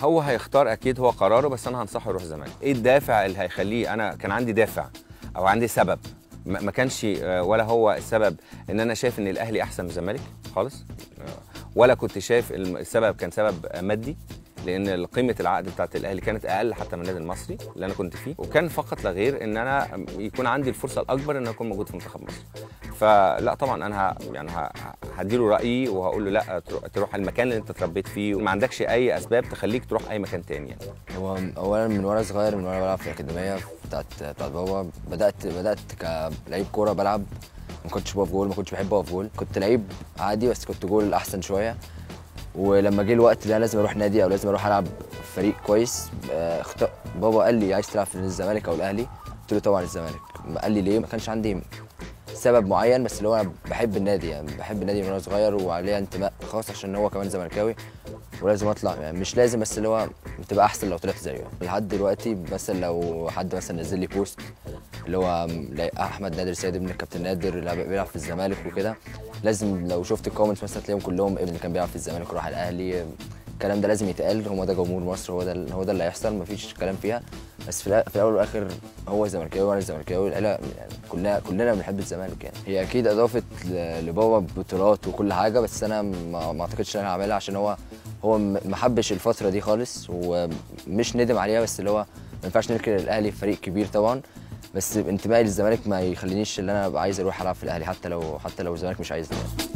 هو هيختار اكيد هو قراره بس انا هنصحه يروح الزمالك ايه الدافع اللي هيخليه انا كان عندي دافع او عندي سبب ما ما كانش آه، ولا هو السبب ان انا شايف ان الاهلي احسن من الزمالك خالص آه، ولا كنت شايف الم- السبب كان سبب آه، مادي لان قيمه العقد بتاعت الاهلي كانت اقل حتى من النادي المصري اللي انا كنت فيه وكان فقط لا غير ان انا يكون عندي الفرصه الاكبر ان اكون موجود في منتخب مصر فلا طبعا انا ه... يعني ه... هديله رايي وهقول له لا تروح, تروح المكان اللي انت اتربيت فيه وما عندكش اي اسباب تخليك تروح اي مكان تاني يعني. هو اولا من وانا صغير من وانا بلعب في الاكاديميه بتاعت بتاعت بابا بدات بدات كلعيب كوره بلعب ما كنتش بقف جول ما كنتش بحب اقف جول كنت لعيب عادي بس كنت جول احسن شويه ولما جه الوقت اللي انا لازم اروح نادي او لازم اروح العب في فريق كويس آه، اخت... بابا قال لي عايز تلعب في نادي الزمالك او الاهلي قلت له طبعا الزمالك قال لي ليه ما كانش عندي سبب معين بس اللي هو انا بحب النادي يعني بحب النادي من وانا صغير وعليه انتماء خاص عشان هو كمان زملكاوي ولازم اطلع يعني مش لازم بس اللي هو بتبقى احسن لو طلعت زيه لحد دلوقتي مثلا لو حد مثلا نزل لي بوست اللي هو لا- احمد نادر سيد ابن الكابتن نادر اللي بيلعب في الزمالك وكده لازم لو شفت الكومنتس مثلا تلاقيهم كلهم ابن كان بيلعب في الزمالك وراح الاهلي الكلام ده لازم يتقال هو ده جمهور مصر هو ده هو ده اللي هيحصل مفيش كلام فيها بس في, الأ- في الاول والاخر هو زملكاوي وانا زملكاوي العيله يعني كلنا كلنا بنحب الزمالك يعني هي اكيد اضافت ل- لبابا بطولات وكل حاجه بس انا ما ما اعتقدش ان انا هعملها عشان هو هو م- ما حبش الفتره دي خالص ومش ندم عليها بس اللي هو ما ينفعش نركن الاهلي فريق كبير طبعا بس انتمائي للزمالك ما يخلينيش ان انا ابقى عايز اروح العب في الاهلي حتى لو حتى لو الزمالك مش عايزني يعني.